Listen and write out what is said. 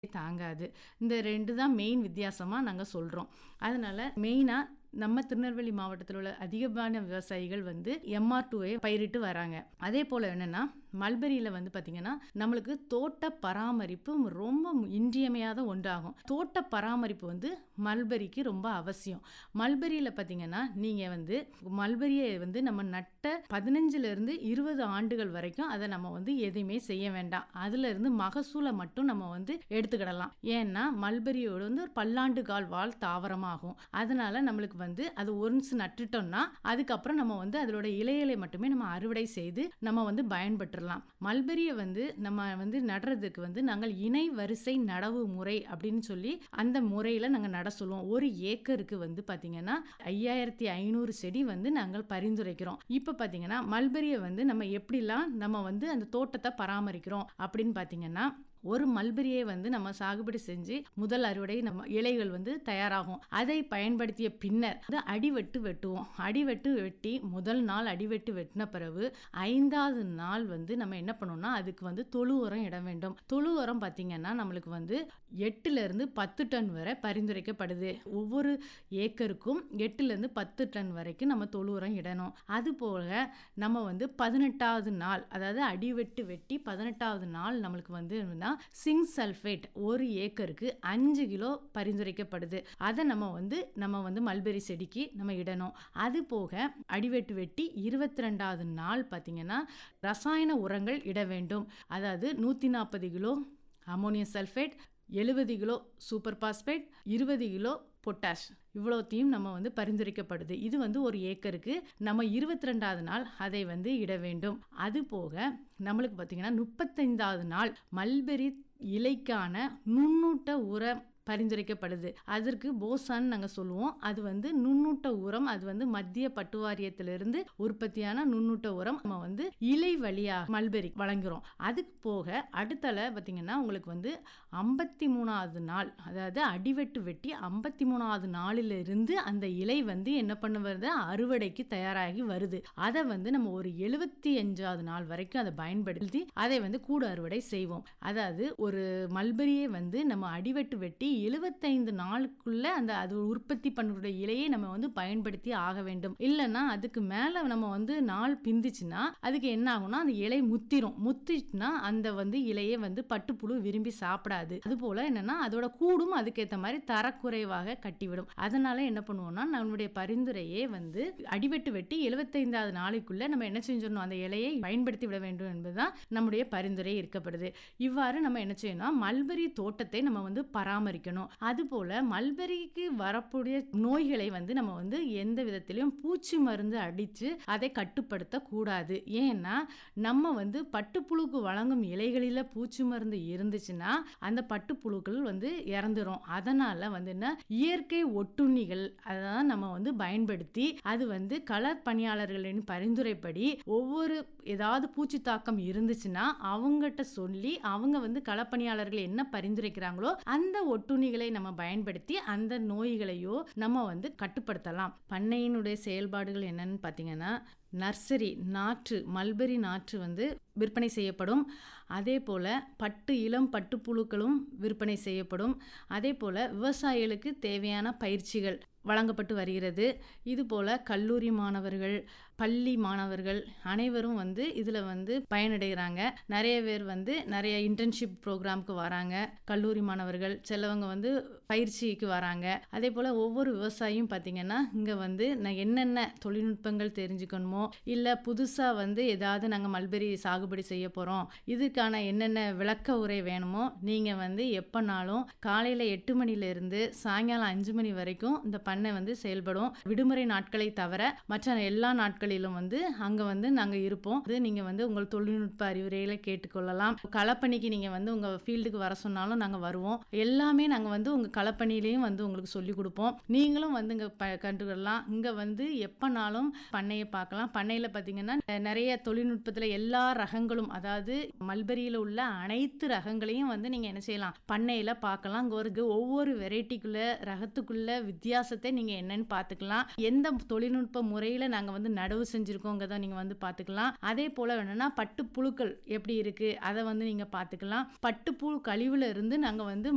தாங்காது. இந்த 2 தான் மெயின் வித்தியாசமா நாங்க சொல்றோம். அதனால மெயினா நம்ம திருநெல்வேலி மாவட்டத்தில உள்ள அதிகமான விவசாயிகள் வந்து எம்.ஆர்.2வை பயிரிட்டு வராங்க. அதேபோல என்னன்னா, மல்பரியில வந்து பார்த்தீங்கன்னா, நம்மளுக்கு தோட்ட பராமரிப்பு ரொம்ப இன்றியமையாத ஒன்றாகும். தோட்ட பராமரிப்பு வந்து மல்பரிக்கு ரொம்ப அவசியம். மல்பரியில பார்த்தீங்கன்னா, நீங்க வந்து மல்பரிய வந்து நம்ம நட்ட 15லிருந்து 20 ஆண்டுகள் வரைக்கும் அத நம்ம வந்து எதையுமே செய்ய வேண்டாம். அதிலிருந்து மகசூல மட்டும் நம்ம வந்து எடுத்துக்கிடலாம். ஏன்னா, மல்பரியோட வந்து ஒரு பல்லாண்டு கால் வாழ் தாவரமாகும். அதனால நம்மளுக்கு வந்து அது ஒன்ஸ் நட்டுட்டோம்னா, அதுக்கப்புறம் நம்ம வந்து அதோட இலைகளை மட்டுமே நம்ம அறுவடை செய்து நம்ம வந்து பயன்பெற்றலாம். மல்பரிய வந்து நம்ம வந்து நடுறதுக்கு வந்து நாங்கள் இணை வரிசை நடவு முறை அப்படின்னு சொல்லி அந்த முறையில நாங்க நட சொல்லுவோம். 1 ஏக்கருக்கு வந்து பார்த்தீங்கன்னா, 5500 செடி வந்து நாங்கள் பரிந்துரைக்கிறோம். இப்ப பார்த்தீங்கன்னா, மல்பரிய வந்து நம்ம எப்படிலாம் நம்ம வந்து அந்த தோட்டத்த பராமரிக்கிறோம் அப்படின்னு பார்த்தீங்கன்னா, ஒரு மல்பரியை வந்து நம்ம சாகுபடி செஞ்சு முதல் அறுவடை நம்ம இலைகள் வந்து தயாராகும். அதை பயன்படுத்திய பின்னர் வந்து அடிவெட்டு வெட்டுவோம். அடிவெட்டு வெட்டி முதல் நாள் அடிவெட்டு வெட்டின பிறகு 5வது நாள் வந்து நம்ம என்ன பண்ணுவோம்னா, அதுக்கு வந்து தொழு உரம் இட வேண்டும். தொழு உரம் பார்த்தீங்கன்னா, நம்மளுக்கு வந்து 8லிருந்து 10 டன் வரை பரிந்துரைக்கப்படுது. ஒவ்வொரு ஏக்கருக்கும் 8லிருந்து 10 டன் வரைக்கும் நம்ம தொழு உரம் இடணும். அதுபோக நம்ம வந்து 18வது நாள் அதாவது அடிவெட்டு வெட்டி 18வது நாள் நம்மளுக்கு வந்து என்னன்னா, சிங்க் சல்ஃபேட் 1 ஏக்கருக்கு 5 கிலோ பரிந்துரைக்கப்படுது. அத நம்ம வந்து நம்ம வந்து மல்பரி செடிக்கு நம்ம இடணும். அதுபோக அடிவெட்டு வெட்டி 22வது நாள் பார்த்தீங்கன்னா, ரசாயன உரங்கள் இட வேண்டும். அதாவது 140 kilo ammonium sulphate, 70 kilo super phosphate, 20 kilo potash இவ்வளோத்தையும் நம்ம வந்து பரிந்துரைக்கப்படுது. இது வந்து 1 ஏக்கருக்கு நம்ம 22வது நாள் அதை வந்து இட வேண்டும். அதுபோக நம்மளுக்கு பார்த்தீங்கன்னா, 35வது நாள் மல்பரி இலைக்கான நுண்ணூட்ட உரம் பரிந்துரைக்கப்படுது. அதற்கு போசான் நாங்க சொல்லுவோம். அது வந்து நுண்ணூட்ட உரம். அது வந்து மத்திய பட்டு வாரியத்திலிருந்து உற்பத்தியான நுண்ணூட்ட உரம் நம்ம வந்து இலை வழியா மல்பரி வழங்குறோம். அதுக்கு போக அடுத்தல பார்த்தீங்கன்னா, உங்களுக்கு வந்து 53வது நாள் அதாவது அடிவெட்டு வெட்டி 53வது நாளிலிருந்து அந்த இலை வந்து என்ன பண்ண வருது அறுவடைக்கு தயாராகி வருது. அத வந்து நம்ம ஒரு 75வது நாள் வரைக்கும் அத பயன்படுத்தி அதை வந்து கூடு அறுவடை செய்வோம். அதாவது ஒரு மல்பரியை வந்து நம்ம அடிவெட்டு வெட்டி 75 நாளுக்குள்ள அந்த அது உற்பத்தி பண்ணக்கூடிய இலையை நம்ம வந்து பயன்படுத்தி ஆக வேண்டும். இல்லன்னா அதுக்கு மேல நம்ம வந்து நாள் பிந்துச்சுன்னா, அதுக்கு என்ன ஆகும்னா, அந்த இலை முத்திரும். முத்திச்சுனா அந்த வந்து இலைய வந்து பட்டுப்புழு விரும்பி சாப்பிடாது. அதுபோல என்னன்னா, அதோட கூடும் அதுக்கேத்த மாரி தரக்குறைவாக கட்டிவிடும். அதனால என்ன பண்ணுவோம்னா, நம்முடைய பரிந்துரையே வந்து அடிவெட்டு வெட்டி 75வது நாளைக்குள்ள நம்ம என்ன செஞ்சிரணும், அந்த இலையை பயன்படுத்தி விட வேண்டும் என்பதுதான் நம்முடைய பரிந்துரை இருக்கப்படுது. இவ்வாறு நம்ம என்ன செய்யணும்னா, மல்பரி தோட்டத்தை நம்ம வந்து பராமரிக்கணும். அதுபோல மல்பரிக்கு வரக்கூடிய நோய்களை வந்து நம்ம வந்து எந்த விதத்திலும் பூச்சி மருந்து அடிச்சு அதை கட்டுப்படுத்தக் கூடாது. ஏன்னா, நம்ம வந்து பட்டுப்புழுக்கு வழங்கும் இலைகளில பூச்சி மருந்து இருந்துச்சுன்னா, அந்த பட்டுப்புழுக்கள் வந்து இறந்துரும். அதனால வந்து என்ன இயற்கை ஒட்டுண்ணிகள் அத நம்ம வந்து பயன்படுத்தி அது வந்து களப் பணியாளர்களின் பரிந்துரைப்படி ஒவ்வொரு ஏதாவது பூச்சி தாக்கம் இருந்துச்சுன்னா, அவங்கட்ட சொல்லி அவங்க வந்து களப்பணியாளர்கள் என்ன பரிந்துரைக்கிறாங்களோ அந்த ஒட்டுண்ணிகளை நம்ம பயன்படுத்தி அந்த நோய்களையோ நம்ம வந்து கட்டுப்படுத்தலாம். பண்ணையினுடைய செயல்பாடுகள் என்னன்னு பார்த்தீங்கன்னா, நர்சரி நாற்று மல்பரி நாற்று வந்து விற்பனை செய்யப்படும். அதேபோல பட்டு இளம் பட்டுப்புழுக்களும் விற்பனை செய்யப்படும். அதேபோல விவசாயிகளுக்கு தேவையான பயிற்சிகள் வழங்கப்பட்டு வருகிறது. இதுபோல கல்லூரி மாணவர்கள், பள்ளி மாணவர்கள் அனைவரும் வந்து இதுல வந்து பயனடைகிறாங்க. நெறைய பேர் வந்து நெறைய இன்டர்ன்ஷிப் புரோகிராம்க்கு வராங்க. கல்லூரி மாணவர்கள், சிலவங்க வந்து பயிற்சிக்கு வராங்க. அதேபோல ஒவ்வொரு விவசாயியும் பார்த்தீங்கன்னா, இங்க வந்து நான் என்னென்ன தொழில்நுட்பங்கள் தெரிஞ்சுக்கணுமோ, இல்ல புதுசா வந்து ஏதாவது நாங்க மல்பரி சாகுபடி செய்ய போறோம். இதுக்கான என்னென்ன விளக்க உரை வேணுமோ, நீங்க வந்து எப்பனாலும் காலையில 8 மணியிலிருந்து சாயங்காலம் 5 மணி வரைக்கும் இந்த பண்ணை வந்து செயல்படும். விடுமுறை நாட்களை தவிர மற்ற எல்லா நாட்களிலும் வந்து அங்க வந்து நாங்க இருப்போம். அது நீங்க வந்து உங்கள் தொழில்நுட்ப அறிவுரைகளை கேட்டுக்கொள்ளலாம். களப்பணிக்கு நீங்க வந்து உங்க ஃபீல்டுக்கு வர சொன்னாலும் நாங்க வருவோம். எல்லாமே நாங்க வந்து உங்க களப்பணியிலயும் வந்து உங்களுக்கு சொல்லிக் குடுப்போம். நீங்களும் வந்து இங்க ப கண்டுக்கலாம். இங்க வந்து எப்பனாலும் பண்ணைய பார்க்கலாம். பண்ணையில பார்த்தீங்கன்னா, நெறைய தொழில்நுட்பத்துல எல்லா ரகங்களும் அதாவது மல்பரியில உள்ள அனைத்து ரகங்களையும் வந்து நீங்க என்ன செய்யலாம், பண்ணையில பார்க்கலாம். இங்க ஒரு ஒவ்வொரு வெரைட்டிக்குள்ள ரகத்துக்குள்ள வித்தியாசத்த நீங்க என்னன்னு பார்த்துக்கலாம். எந்த தொழில்நுட்ப முறையில நாங்க வந்து நடவு செஞ்சிருக்கோங்கிறத நீங்க வந்து பார்த்துக்கலாம். அதேபோல என்னன்னா, பட்டுப்புழுக்கள் எப்படி இருக்கு அத வந்து நீங்க பார்த்துக்கலாம். பட்டுப்புழு கழிவுல இருந்து நாங்க வந்து